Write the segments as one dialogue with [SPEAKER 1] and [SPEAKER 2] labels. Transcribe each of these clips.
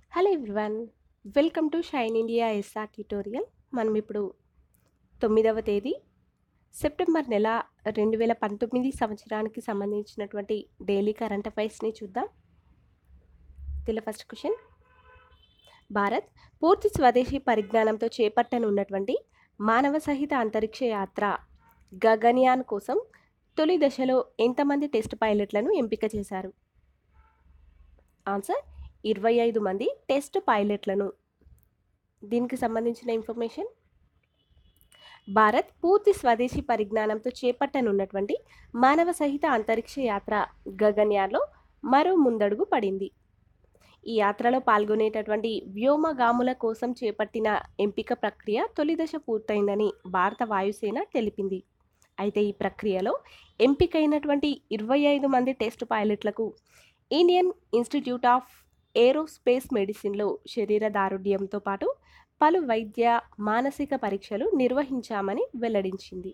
[SPEAKER 1] hello everyone welcome to Shine India S R tutorial మనం ఇప్పుడు తొమ్మిదవ తేదీ సెప్టెంబర్ నెల రెండు వేల పంతొమ్మిది సంవత్సరానికి సంబంధించినటువంటి డైలీ కరెంట్ అఫైర్స్ని చూద్దాం దీనిలో ఫస్ట్ క్వశ్చన్ భారత్ పూర్తి స్వదేశీ పరిజ్ఞానంతో చేపట్టనున్నటువంటి మానవ సహిత అంతరిక్ష యాత్ర గగన్యాన్ కోసం తొలి దశలో ఎంతమంది టెస్ట్ పైలట్లను ఎంపిక చేశారు ఆన్సర్ ఇరవై ఐదు మంది టెస్ట్ పైలట్లను దీనికి సంబంధించిన ఇన్ఫర్మేషన్ భారత్ పూర్తి స్వదేశీ పరిజ్ఞానంతో చేపట్టనున్నటువంటి మానవ సహిత అంతరిక్ష యాత్ర గగన్యాన్లో మరో ముందడుగు పడింది ఈ యాత్రలో పాల్గొనేటటువంటి వ్యోమగాముల కోసం చేపట్టిన ఎంపిక ప్రక్రియ తొలి దశ పూర్తయిందని భారత వాయుసేన తెలిపింది అయితే ఈ ప్రక్రియలో ఎంపికైనటువంటి ఇరవై ఐదు మంది టెస్ట్ పైలట్లకు ఇండియన్ ఇన్స్టిట్యూట్ ఆఫ్ ఏరోస్పేస్ మెడిసిన్లో శరీర దారుఢ్యంతో పాటు పలు వైద్య మానసిక పరీక్షలు నిర్వహించామని వెల్లడించింది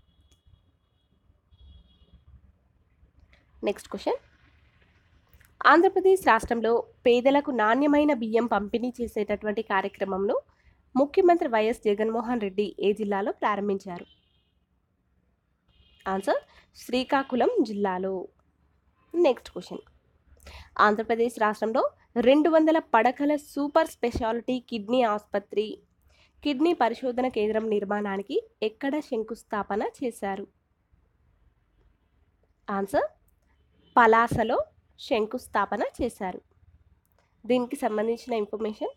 [SPEAKER 1] నెక్స్ట్ క్వశ్చన్ ఆంధ్రప్రదేశ్ రాష్ట్రంలో పేదలకు నాణ్యమైన బియ్యం పంపిణీ చేసేటటువంటి కార్యక్రమంను ముఖ్యమంత్రి వైఎస్ జగన్మోహన్ రెడ్డి ఏ జిల్లాలో ప్రారంభించారు ఆన్సర్ శ్రీకాకుళం జిల్లాలో నెక్స్ట్ క్వశ్చన్ ఆంధ్రప్రదేశ్ రాష్ట్రంలో రెండు వందల పడకల సూపర్ స్పెషాలిటీ కిడ్నీ ఆసుపత్రి కిడ్నీ పరిశోధన కేంద్రం నిర్మాణానికి ఎక్కడ శంకుస్థాపన చేశారు ఆన్సర్ పలాసలో శంకుస్థాపన చేశారు దీనికి సంబంధించిన ఇన్ఫర్మేషన్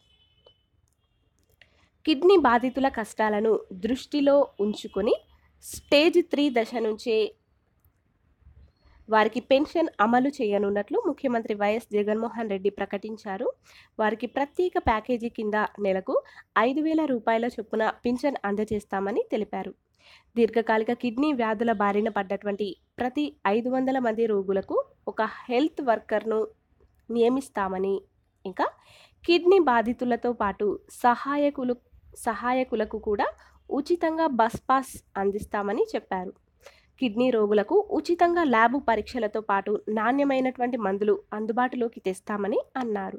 [SPEAKER 1] కిడ్నీ బాధితుల కష్టాలను దృష్టిలో ఉంచుకొని స్టేజ్ త్రీ దశ నుంచే వారికి పెన్షన్ అమలు చేయనున్నట్లు ముఖ్యమంత్రి వైఎస్ జగన్మోహన్ రెడ్డి ప్రకటించారు వారికి ప్రత్యేక ప్యాకేజీ కింద నెలకు ఐదు వేల రూపాయల చొప్పున పింఛన్ అందజేస్తామని తెలిపారు దీర్ఘకాలిక కిడ్నీ వ్యాధుల బారిన పడ్డటువంటి ప్రతి ఐదు వందల మంది రోగులకు ఒక హెల్త్ వర్కర్ను నియమిస్తామని ఇంకా కిడ్నీ బాధితులతో పాటు సహాయకులు సహాయకులకు కూడా ఉచితంగా బస్ పాస్ అందిస్తామని చెప్పారు కిడ్నీ రోగులకు ఉచితంగా ల్యాబ్ పరీక్షలతో పాటు నాణ్యమైనటువంటి మందులు అందుబాటులోకి తెస్తామని అన్నారు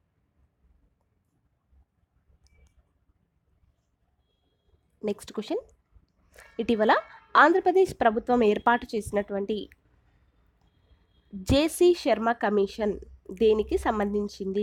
[SPEAKER 1] నెక్స్ట్ క్వశ్చన్ ఇటీవల ఆంధ్రప్రదేశ్ ప్రభుత్వం ఏర్పాటు చేసినటువంటి జేసీ శర్మ కమిషన్ దేనికి సంబంధించింది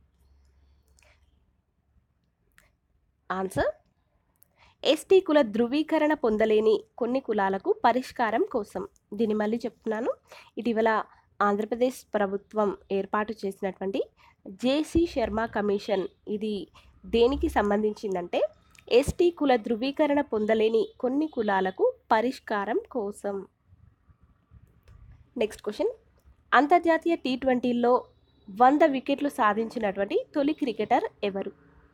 [SPEAKER 1] ఆన్సర్ ఎస్టీ కుల ధృవీకరణ పొందలేని కొన్ని కులాలకు పరిష్కారం కోసం దీన్ని మళ్ళీ చెప్తున్నాను ఇటీవల ఆంధ్రప్రదేశ్ ప్రభుత్వం ఏర్పాటు చేసినటువంటి జేసీ శర్మ కమిషన్ ఇది దేనికి సంబంధించిందంటే ఎస్టీ కుల ధృవీకరణ పొందలేని కొన్ని కులాలకు పరిష్కారం కోసం నెక్స్ట్ క్వశ్చన్ అంతర్జాతీయ టీ ట్వంటీలో వంద వికెట్లు సాధించినటువంటి తొలి క్రికెటర్ ఎవరు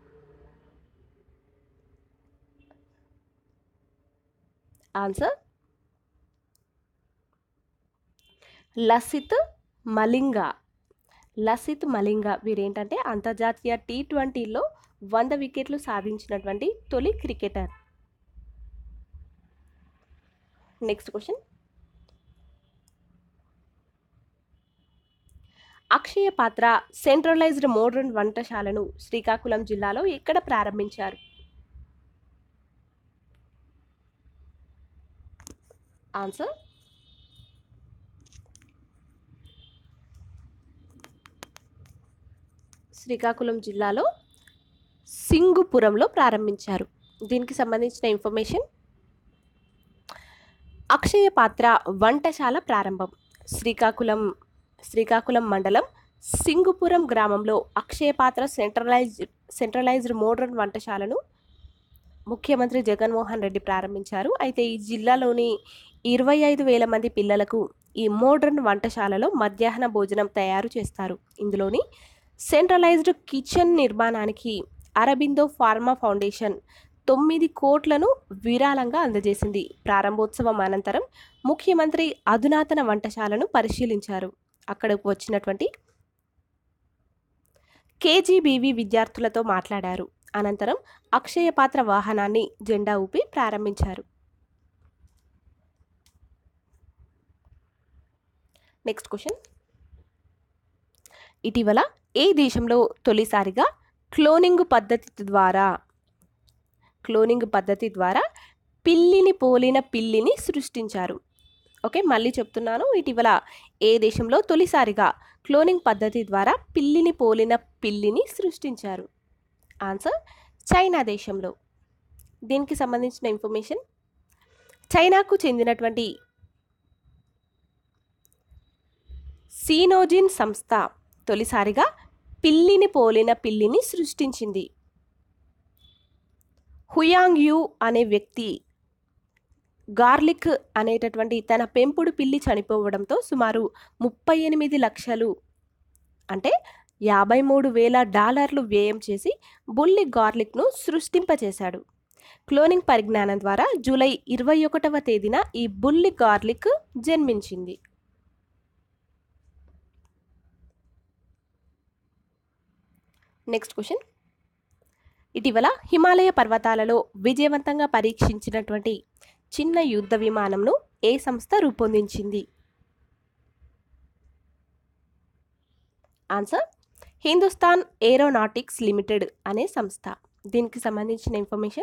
[SPEAKER 1] ఆన్సర్ లసిత్ మలింగ లసిత్ మలింగ వీరేంటంటే అంతర్జాతీయ టీ ట్వంటీలో వంద వికెట్లు సాధించినటువంటి తొలి క్రికెటర్ నెక్స్ట్ క్వశ్చన్ అక్షయ పాత్ర సెంట్రలైజ్డ్ మోడర్న్ వంటశాలను శ్రీకాకుళం జిల్లాలో ఎక్కడ ప్రారంభించారు ఆన్సర్ శ్రీకాకుళం జిల్లాలో సింగుపురంలో ప్రారంభించారు దీనికి సంబంధించిన ఇన్ఫర్మేషన్ అక్షయ పాత్ర వంటశాల ప్రారంభం శ్రీకాకుళం శ్రీకాకుళం మండలం సింగుపురం గ్రామంలో అక్షయ పాత్ర సెంట్రలైజ్ సెంట్రలైజ్డ్ మోడర్న్ వంటశాలను ముఖ్యమంత్రి జగన్మోహన్ రెడ్డి ప్రారంభించారు అయితే ఈ జిల్లాలోని ఇరవై ఐదు వేల మంది పిల్లలకు ఈ మోడర్న్ వంటశాలలో మధ్యాహ్న భోజనం తయారు చేస్తారు ఇందులోని సెంట్రలైజ్డ్ కిచెన్ నిర్మాణానికి అరబిందో ఫార్మా ఫౌండేషన్ తొమ్మిది కోట్లను విరాళంగా అందజేసింది ప్రారంభోత్సవం అనంతరం ముఖ్యమంత్రి అధునాతన వంటశాలను పరిశీలించారు అక్కడకు వచ్చినటువంటి కేజీబీవీ విద్యార్థులతో మాట్లాడారు అనంతరం అక్షయ పాత్ర వాహనాన్ని జెండా ఊపి ప్రారంభించారు నెక్స్ట్ క్వశ్చన్ ఇటీవల ఏ దేశంలో తొలిసారిగా క్లోనింగ్ పద్ధతి ద్వారా క్లోనింగ్ పద్ధతి ద్వారా పిల్లిని పోలిన పిల్లిని సృష్టించారు ఓకే మళ్ళీ చెప్తున్నాను ఇటీవల ఏ దేశంలో తొలిసారిగా క్లోనింగ్ పద్ధతి ద్వారా పిల్లిని పోలిన పిల్లిని సృష్టించారు ఆన్సర్ చైనా దేశంలో దీనికి సంబంధించిన ఇన్ఫర్మేషన్ చైనాకు చెందినటువంటి సీనోజిన్ సంస్థ తొలిసారిగా పిల్లిని పోలిన పిల్లిని సృష్టించింది హుయాంగ్ యూ అనే వ్యక్తి గార్లిక్ అనేటటువంటి తన పెంపుడు పిల్లి చనిపోవడంతో సుమారు ముప్పై ఎనిమిది లక్షలు అంటే యాభై మూడు వేల డాలర్లు వ్యయం చేసి బుల్లి గార్లిక్ను సృష్టింపచేశాడు క్లోనింగ్ పరిజ్ఞానం ద్వారా జూలై ఇరవై ఒకటవ తేదీన ఈ బుల్లి గార్లిక్ జన్మించింది నెక్స్ట్ క్వశ్చన్ ఇటీవల హిమాలయ పర్వతాలలో విజయవంతంగా పరీక్షించినటువంటి చిన్న యుద్ధ విమానంను ఏ సంస్థ రూపొందించింది ఆన్సర్ హిందుస్థాన్ ఏరోనాటిక్స్ లిమిటెడ్ అనే సంస్థ దీనికి సంబంధించిన ఇన్ఫర్మేషన్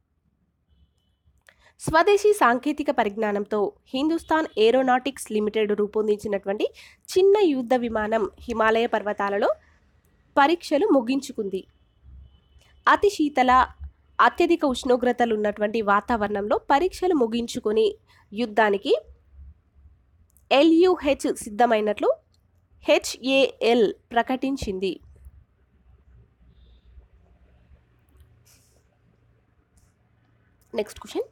[SPEAKER 1] స్వదేశీ సాంకేతిక పరిజ్ఞానంతో హిందుస్థాన్ ఏరోనాటిక్స్ లిమిటెడ్ రూపొందించినటువంటి చిన్న యుద్ధ విమానం హిమాలయ పర్వతాలలో పరీక్షలు ముగించుకుంది అతి శీతల అత్యధిక ఉష్ణోగ్రతలు ఉన్నటువంటి వాతావరణంలో పరీక్షలు ముగించుకొని యుద్ధానికి ఎల్యుహెచ్ సిద్ధమైనట్లు హెచ్ఏఎల్ ప్రకటించింది నెక్స్ట్ క్వశ్చన్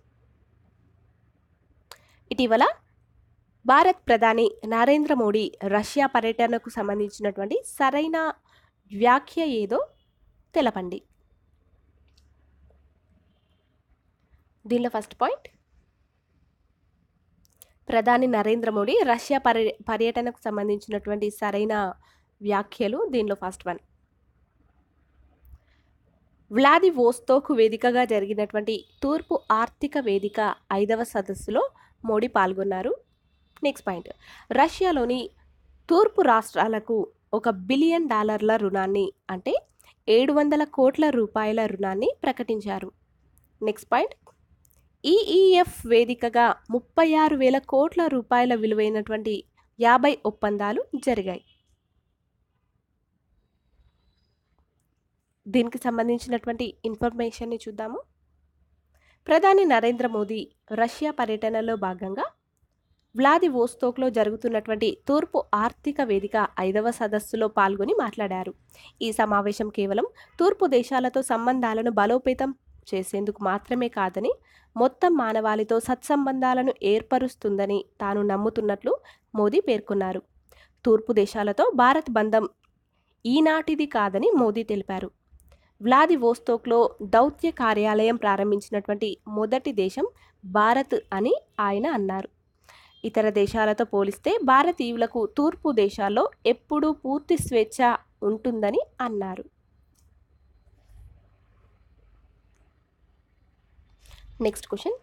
[SPEAKER 1] ఇటీవల భారత్ ప్రధాని నరేంద్ర మోడీ రష్యా పర్యటనకు సంబంధించినటువంటి సరైన వ్యాఖ్య ఏదో తెలపండి దీనిలో ఫస్ట్ పాయింట్ ప్రధాని నరేంద్ర మోడీ రష్యా పర్య పర్యటనకు సంబంధించినటువంటి సరైన వ్యాఖ్యలు దీనిలో ఫస్ట్ వన్ వ్లాదివోస్తోక్ వేదికగా జరిగినటువంటి తూర్పు ఆర్థిక వేదిక ఐదవ సదస్సులో మోడీ పాల్గొన్నారు నెక్స్ట్ పాయింట్ రష్యాలోని తూర్పు రాష్ట్రాలకు ఒక బిలియన్ డాలర్ల రుణాన్ని అంటే ఏడు వందల కోట్ల రూపాయల రుణాన్ని ప్రకటించారు నెక్స్ట్ పాయింట్ ఈఈఎఫ్ వేదికగా ముప్పై ఆరు వేల కోట్ల రూపాయల విలువైనటువంటి యాభై ఒప్పందాలు జరిగాయి దీనికి సంబంధించినటువంటి ఇన్ఫర్మేషన్ని చూద్దాము ప్రధాని నరేంద్ర మోదీ రష్యా పర్యటనలో భాగంగా వ్లాదివోస్తోక్లో జరుగుతున్నటువంటి తూర్పు ఆర్థిక వేదిక ఐదవ సదస్సులో పాల్గొని మాట్లాడారు ఈ సమావేశం కేవలం తూర్పు దేశాలతో సంబంధాలను బలోపేతం చేసేందుకు మాత్రమే కాదని మొత్తం మానవాళితో సత్సంబంధాలను ఏర్పరుస్తుందని తాను నమ్ముతున్నట్లు మోదీ పేర్కొన్నారు తూర్పు దేశాలతో భారత్ బంధం ఈనాటిది కాదని మోదీ తెలిపారు వ్లాదివోస్తోక్లో దౌత్య కార్యాలయం ప్రారంభించినటువంటి మొదటి దేశం భారత్ అని ఆయన అన్నారు ఇతర దేశాలతో పోలిస్తే భారతీయులకు తూర్పు దేశాల్లో ఎప్పుడూ పూర్తి స్వేచ్ఛ ఉంటుందని అన్నారు నెక్స్ట్ క్వశ్చన్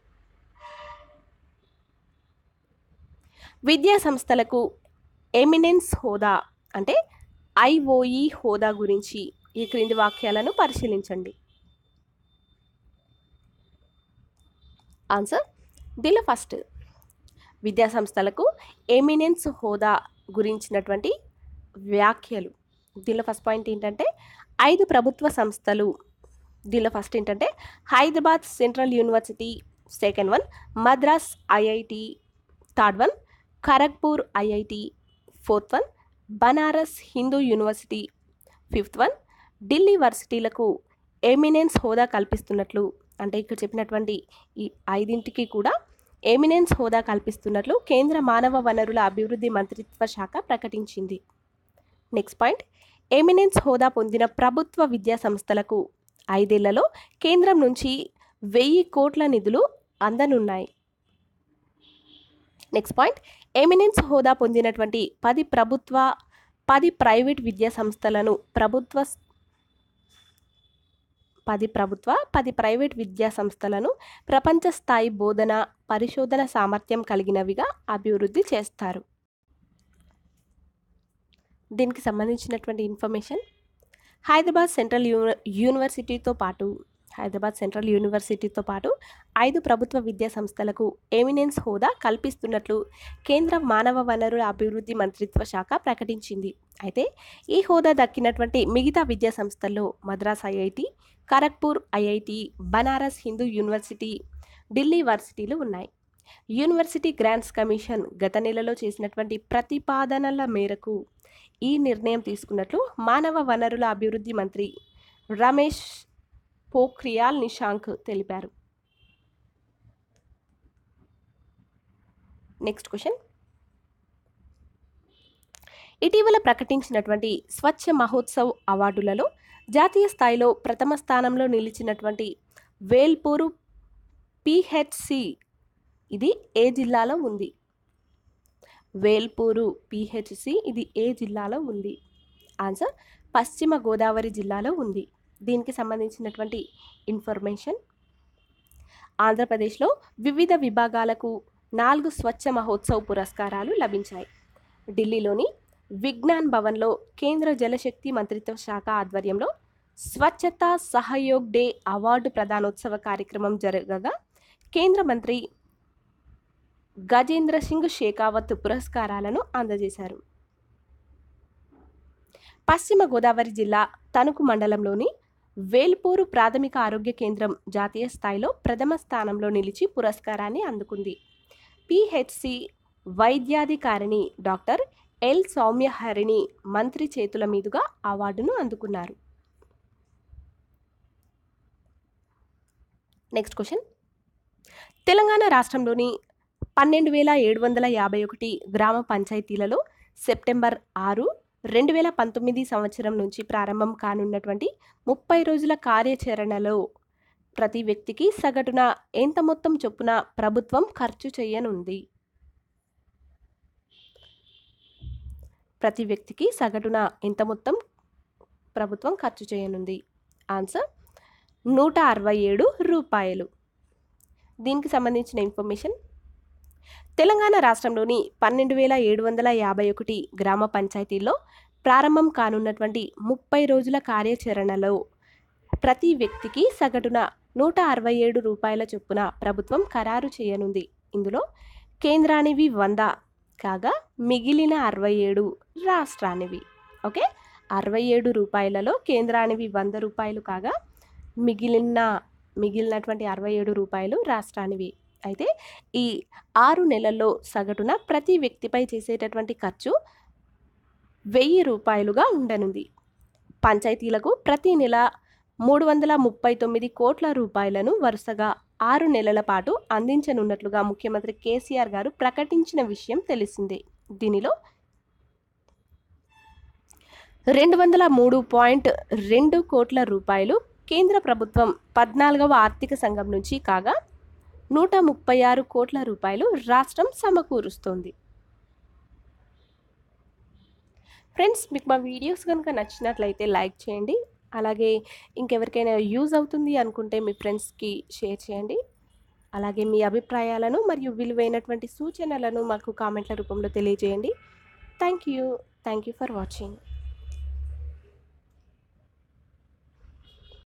[SPEAKER 1] విద్యా సంస్థలకు ఎమినెన్స్ హోదా అంటే ఐఓఈ హోదా గురించి ఈ క్రింది వాక్యాలను పరిశీలించండి ఆన్సర్ దీనిలో ఫస్ట్ విద్యా సంస్థలకు ఎమినెన్స్ హోదా గురించినటువంటి వ్యాఖ్యలు దీనిలో ఫస్ట్ పాయింట్ ఏంటంటే ఐదు ప్రభుత్వ సంస్థలు దీనిలో ఫస్ట్ ఏంటంటే Hyderabad Central University second one Madras I I T third one Kharagpur I I T fourth one Banaras Hindu University fifth one Delhi వర్సిటీలకు ఎమినెన్స్ హోదా కల్పిస్తున్నట్లు అంటే ఇక్కడ చెప్పినటువంటి ఈ ఐదింటికి కూడా ఎమినెన్స్ హోదా కల్పిస్తున్నట్లు కేంద్ర మానవ వనరుల అభివృద్ధి మంత్రిత్వ శాఖ ప్రకటించింది నెక్స్ట్ పాయింట్ ఎమినెన్స్ హోదా పొందిన ప్రభుత్వ విద్యా సంస్థలకు ఐదేళ్లలో కేంద్రం నుంచి వెయ్యి కోట్ల నిధులు అందనున్నాయి నెక్స్ట్ పాయింట్ ఎమినెన్స్ హోదా పొందినటువంటి పది ప్రభుత్వ పది ప్రైవేట్ విద్యా సంస్థలను ప్రభుత్వ పది ప్రభుత్వ పది ప్రైవేట్ విద్యా సంస్థలను ప్రపంచ స్థాయి బోధన పరిశోధన సామర్థ్యం కలిగినవిగా అభివృద్ధి చేస్తారు దీనికి సంబంధించినటువంటి ఇన్ఫర్మేషన్ హైదరాబాద్ సెంట్రల్ యూని యూనివర్సిటీతో పాటు హైదరాబాద్ సెంట్రల్ యూనివర్సిటీతో పాటు ఐదు ప్రభుత్వ విద్యా సంస్థలకు ఎమినెన్స్ హోదా కల్పిస్తున్నట్లు కేంద్ర మానవ వనరుల అభివృద్ధి మంత్రిత్వ శాఖ ప్రకటించింది అయితే ఈ హోదా దక్కినటువంటి మిగతా విద్యా సంస్థల్లో Madras I I T Kharagpur I I T Banaras Hindu University Delhi వర్సిటీలు ఉన్నాయి యూనివర్సిటీ గ్రాంట్స్ కమిషన్ గత నెలలో చేసినటువంటి ప్రతిపాదనల మేరకు ఈ నిర్ణయం తీసుకున్నట్లు మానవ వనరుల అభివృద్ధి మంత్రి రమేష్ పోఖ్రియాల్ నిశాంక్ తెలిపారు నెక్స్ట్ క్వశ్చన్ ఇటీవల ప్రకటించినటువంటి స్వచ్ఛ మహోత్సవ్ అవార్డులలో జాతీయ స్థాయిలో ప్రథమ స్థానంలో నిలిచినటువంటి వేల్పూరు పిహెచ్సి ఇది ఏ జిల్లాలో ఉంది వేల్పూరు పిహెచ్సి ఇది ఏ జిల్లాలో ఉంది ఆన్సర్ పశ్చిమ గోదావరి జిల్లాలో ఉంది దీనికి సంబంధించినటువంటి ఇన్ఫర్మేషన్ ఆంధ్రప్రదేశ్లో వివిధ విభాగాలకు నాలుగు స్వచ్ఛ మహోత్సవ్ పురస్కారాలు లభించాయి ఢిల్లీలోని విజ్ఞాన్ భవన్లో కేంద్ర జలశక్తి మంత్రిత్వ శాఖ ఆధ్వర్యంలో స్వచ్ఛతా సహయోగ్ డే అవార్డు ప్రదానోత్సవ కార్యక్రమం జరగగా కేంద్ర మంత్రి గజేంద్ర సింగ్ షేకావత్ పురస్కారాలను అందజేశారు పశ్చిమ గోదావరి జిల్లా తణుకు మండలంలోని వేల్పూరు ప్రాథమిక ఆరోగ్య కేంద్రం జాతీయ స్థాయిలో ప్రథమ స్థానంలో నిలిచి పురస్కారాన్ని అందుకుంది పిహెచ్సి వైద్యాధికారిణి డాక్టర్ ఎల్ సౌమ్యహరిణి మంత్రి చేతుల మీదుగా అవార్డును అందుకున్నారు నెక్స్ట్ క్వశ్చన్ తెలంగాణ రాష్ట్రంలోని పన్నెండు వేల ఏడు వందల యాభై ఒకటి గ్రామ పంచాయతీలలో సెప్టెంబర్ ఆరు రెండు వేల పంతొమ్మిది సంవత్సరం నుంచి ప్రారంభం కానున్నటువంటి ముప్పై రోజుల కార్యాచరణలో ప్రతి వ్యక్తికి సగటున ఎంత మొత్తం చొప్పున ప్రభుత్వం ఖర్చు చేయనుంది ప్రతి వ్యక్తికి సగటున ఎంత మొత్తం ప్రభుత్వం ఖర్చు చేయనుంది ఆన్సర్ నూట అరవై ఏడు రూపాయలు దీనికి సంబంధించిన ఇన్ఫర్మేషన్ తెలంగాణ రాష్ట్రంలోని పన్నెండు వేల ఏడు వందల యాభై ఒకటి గ్రామ పంచాయతీల్లో ప్రారంభం కానున్నటువంటి ముప్పై రోజుల కార్యాచరణలో ప్రతి వ్యక్తికి సగటున నూట అరవై ఏడు రూపాయల చొప్పున ప్రభుత్వం ఖరారు చేయనుంది ఇందులో కేంద్రానివి వంద కాగా మిగిలిన అరవై ఏడు రాష్ట్రానివి ఓకే అరవై ఏడు రూపాయలలో కేంద్రానివి వంద రూపాయలు కాగా మిగిలిన మిగిలినటువంటి అరవై ఏడు రూపాయలు రాష్ట్రానివి అయితే ఈ ఆరు నెలల్లో సగటున ప్రతి వ్యక్తిపై చేసేటటువంటి ఖర్చు వెయ్యి రూపాయలుగా ఉండనుంది పంచాయతీలకు ప్రతి నెల మూడు వందల ముప్పై తొమ్మిది కోట్ల రూపాయలను వరుసగా ఆరు నెలల పాటు అందించనున్నట్లుగా ముఖ్యమంత్రి కేసీఆర్ గారు ప్రకటించిన విషయం తెలిసిందే దీనిలో రెండు వందల మూడు పాయింట్ రెండు కోట్ల రూపాయలు కేంద్ర ప్రభుత్వం పద్నాలుగవ ఆర్థిక సంఘం నుంచి కాగా నూట ముప్పై ఆరు కోట్ల రూపాయలు రాష్ట్రం సమకూరుస్తోంది ఫ్రెండ్స్ మీకు మా వీడియోస్ కనుక నచ్చినట్లయితే లైక్ చేయండి అలాగే ఇంకెవరికైనా యూజ్ అవుతుంది అనుకుంటే మీ ఫ్రెండ్స్కి షేర్ చేయండి అలాగే మీ అభిప్రాయాలను మరియు విలువైనటువంటి సూచనలను మాకు కామెంట్ల రూపంలో తెలియజేయండి thank you thank you for watching